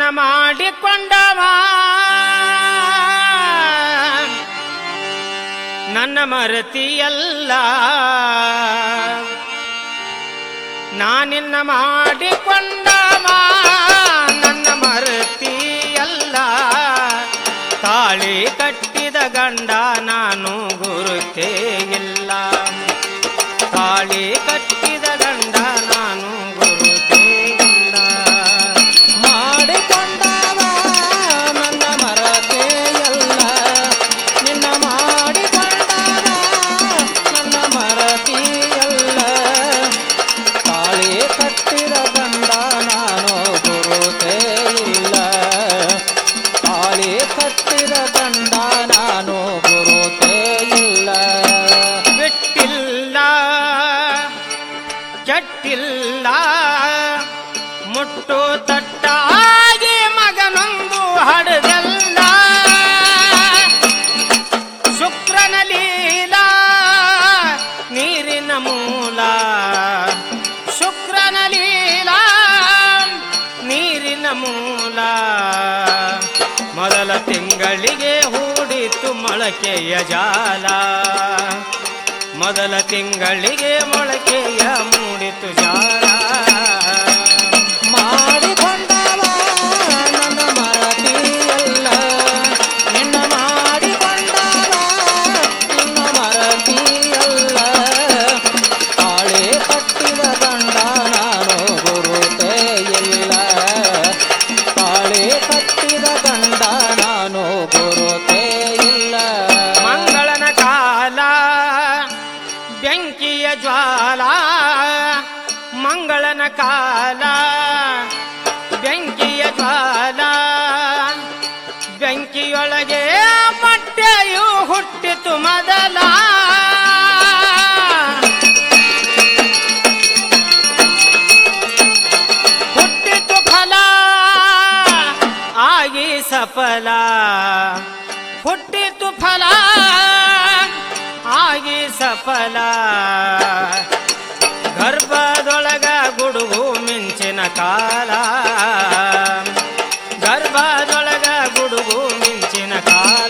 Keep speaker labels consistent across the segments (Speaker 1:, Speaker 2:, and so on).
Speaker 1: ಮಾಡಿಕೊಂಡವ ನನ್ನ ಮರತಿಯಲ್ಲ ನಾನಿನ್ನ ಮಾಡಿಕೊಂಡವ ನನ್ನ ಮರತಿಯಲ್ಲ ತಾಳಿ ಕಟ್ಟಿದ ಗಂಡ ನಾನು ಗುರುತೇ ಇಲ್ಲ ತಾಳಿ ಕಟ್ಟಿದ ಗಂಡ ನಾನು ಗುರುತೇ ಇಲ್ಲ
Speaker 2: ಮಾಡಿಕೊಂಡವ ನನ್ನ ಮರತೆಯಲ್ಲ ನಿನ್ನ ಮಾಡಿಕೊಂಡವ ನನ್ನ ಮರತಿಯಲ್ಲ ತಾಳಿ ಕಟ್ಟಿದ ಗಂಡ ನಾನು ಗುರುತೇ ಇಲ್ಲ ತಾಳಿ ಕಟ್ಟಿದ ಗಂಡ ನಾನು ಗುರುತೇ ಇಲ್ಲ
Speaker 1: ಬಿಟ್ಟಿಲ್ಲ ಕೆಟ್ಟಿಲ್ಲ ಮುಟ್ಟು ತಟ್ಟಾಗಿ ಮಗನೊಂದು ಹಡದಲ್ಲ ಶುಕ್ರನ ಲೀಲ ನೀರಿನ ಮೂಲ ಶುಕ್ರನ ಲೀಲ ನೀರಿನ ಮೂಲ ಮೊದಲ ತಿಂಗಳಿಗೆ ಹೂಡಿತು ಮೊಳಕೆಯ ಜಾಲ ಮೊದಲ ತಿಂಗಳಿಗೆ ಮೊಳಕೆಯ ಮೂಡಿತು ಜಾಲ
Speaker 2: ಮಾಡಿಕೊಂಡವ ನನ್ನ ಮರತಿಯಲ್ಲ ನಿನ್ನ ಮಾಡಿಕೊಂಡವ ನಿನ್ನ ಮರತಿಯಲ್ಲ ತಾಳೆ ಕಟ್ಟಿದ ಗಂಡ ನಾನು ಗುರುತೇ ಇಲ್ಲ ತಾಳೆ ಕಟ್ಟಿದ ಗಂಡ ನಾನು ಗುರುತೇ ಇಲ್ಲ
Speaker 1: ಮಂಗಳನ ಕಾಲ ಬೆಂಕಿಯ ಜ್ವಾಲ ಮಂಗಳನ ಕಾಲ ಬೆಂಕಿಯ ಜ್ವಾಲ ಬೆಂಕಿಯೊಳಗೆ ಮೊಟ್ಟೆಯು ಹುಟ್ಟಿತು ಮೊದಲ ಹುಟ್ಟಿತು ಫಲ ಆಗಿ ಸಫಲ ಹುಟ್ಟಿತು ಫಲ ಆಗಿ ಸಫಲ ಗರ್ಭದೊಳಗ ಗುಡುಗು ಮಿಂಚಿನ ಕಾಲ ಗರ್ಭದೊಳಗ ಗುಡುಗು ಮಿಂಚಿನ ಕಾಲ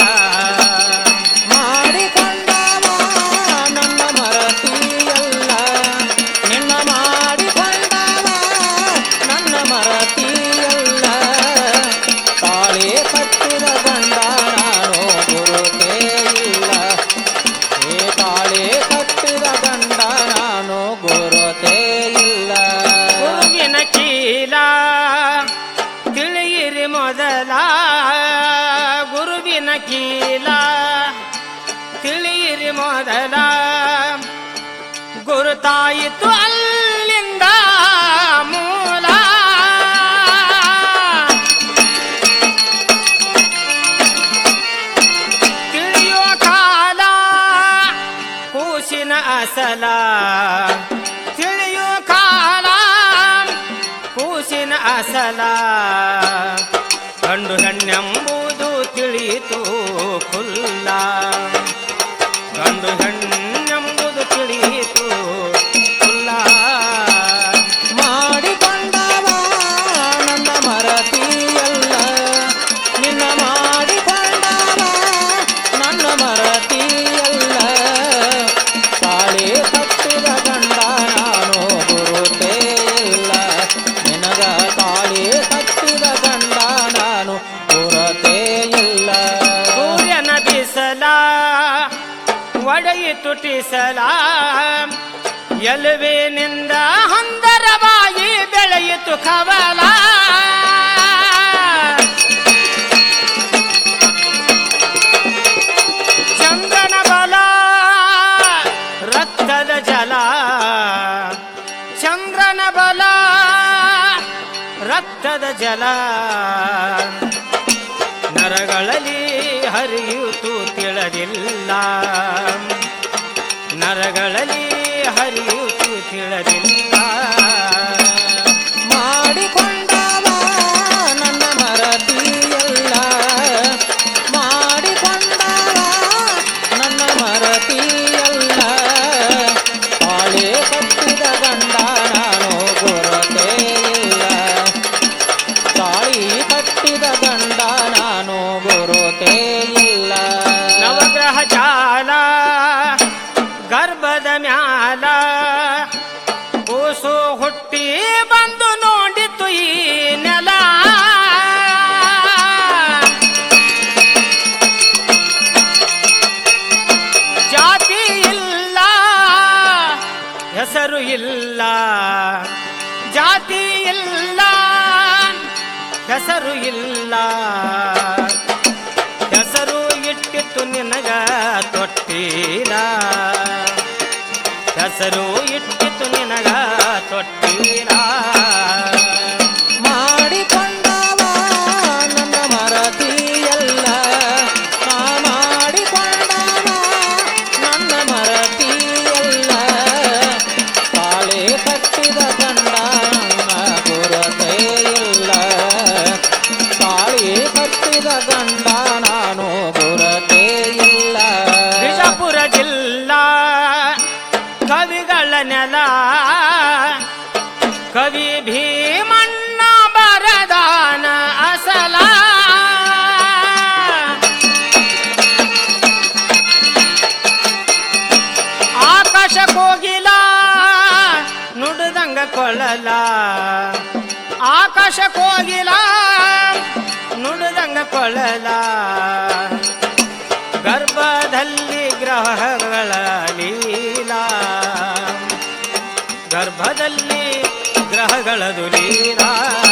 Speaker 2: ಮಾಡಿಕೊಂಡವ ನನ್ನ ಮರತಿಯಲ್ಲ ನಿನ್ನ ಮಾಡಿಕೊಂಡವ ನನ್ನ ಮರತಿಯಲ್ಲ ತಾಳಿ ಕಟ್ಟಿದ ಗಂಡ ನಾನು ಗುರುತೇ ಇಲ್ಲ ಏ ತಾಳಿ ಕಟ್ಟಿದ ಗಂಡ ನಾನು ಗುರುತೇ ಇಲ್ಲ
Speaker 1: ಗುರುವಿನ ಕೀಲ ತಿಳಿಯಿರಿ ಮೊದಲ ಗುರುವಿನ ಕೀಲ ತಿಳಿಯಿರಿ ಮೊದಲ ಗುರುತಾಯಿತು ಅಲ್ಲಿಂದ ಮೂಲ ತಿಳಿಯೋ ಕಾಲ ಕೂಸಿನ ಅಸಲ ತಿಳಿಯೋ ಕಾಲ ಕೂಸಿನ ಅಸಲ ಗಂಡು ಹೆಣ್ಣೆಂಬುದು ತಿಳಿಯಿತು ಖುಲ್ಲ ಗಂಡು ಹೆಣ್ಣೆಂಬುದು ತಿಳಿಯಿತು ಖುಲ್ಲ
Speaker 2: ಮಾಡಿಕೊಂಡವ ನನ್ನ ಮರತಿಯಲ್ಲ ನಿನ್ನ ಮಾಡಿಕೊಂಡವ ನನ್ನ ಮರತಿಯಲ್ಲ ತಾಳಿ ಕಟ್ಟಿದ ಗಂಡ ನಾನು ಗುರುತೇ ಇಲ್ಲ ನಿನಗ ತಾಳಿ ಕಟ್ಟಿದ ಗಂಡ ನಾನು ಗುರುತೇ ಇಲ್ಲ
Speaker 1: ಸೂರ್ಯನ ಬಿಸಲ ಒಡೆಯಿತು ಟಿಸಲ ಎಲುವಿನಿಂದ ಹಂದರವಾಗಿ ಬೆಳೆಯಿತು ಕವಲ ಚಂದ್ರನ ಬಲ ರಕ್ತದ ಜಲ ಚಂದ್ರನ ಬಲ ರಕ್ತದ ಜಲ ನರಗಳಲ್ಲಿ ಹರಿಯುತ್ತು ತಿಳಿದಿಲ್ಲ ನರಗಳಲ್ಲಿ ಹರಿಯುತ್ತು ತಿಳಿದಿಲ್ಲ
Speaker 2: ಮಾಡಿಕೊಂಡವ ನನ್ನ ಮರತಿಯಲ್ಲ ಮಾಡಿಕೊಂಡವ ನನ್ನ ಮರತಿಯಲ್ಲ ತಾಳೆ ಕಟ್ಟಿದ ಗಂಡ ನಾನು ಗುರುತೇ ಇಲ್ಲ ತಾಳಿ
Speaker 1: ಹೆಸರು ಇಲ್ಲ ಜಾತಿ ಇಲ್ಲ ಹೆಸರು ಇಲ್ಲ ಹೆಸರು ಇಟ್ಟಿತ್ತು ನಿನಗ ತೊಟ್ಟಿಲ ಹೆಸರು ಇಟ್ಟಿತ್ತು ನಿನಗ ತೊಟ್ಟಿಲ
Speaker 2: ಮಾಡಿಕೊಂಡವ ನನ್ನ ಮರತಿಯಲ್ಲ ನಾ ಮಾಡಿಕೊಂಡವ ನನ್ನ ಮರತಿಯಲ್ಲ ತಾಳೆ ಕಟ್ಟಿದ ಗಂಡ ನನ್ನ ಗುರತೆ ಇಲ್ಲ ತಾಳಿ ಕಟ್ಟಿದ ಗಂಡ ನಾನು ಗುರತೆ ಇಲ್ಲ
Speaker 1: ಬಿಜಾಪುರ ಜಿಲ್ಲಾ ಕವಿಗಳ ನೆಲ ಕವಿ ಭೀಮಣ್ಣ ಬರದಾನ ಅಸಲ ಆಕಾಶ ಕೋಗಿಲ ನುಡಿದಂಗ ಕೊಳ್ಳಲ ಆಕಾಶ ಕೋಗಿಲ ನುಡಿದಂಗ ಕೊಳ್ಳಲ ಗರ್ಭದಲ್ಲಿ ಗ್ರಹಗಳ ಲೀಲಾ ಗರ್ಭದಲ್ಲಿ ಗ್ರಹಗಳದು ಲೀಲಾ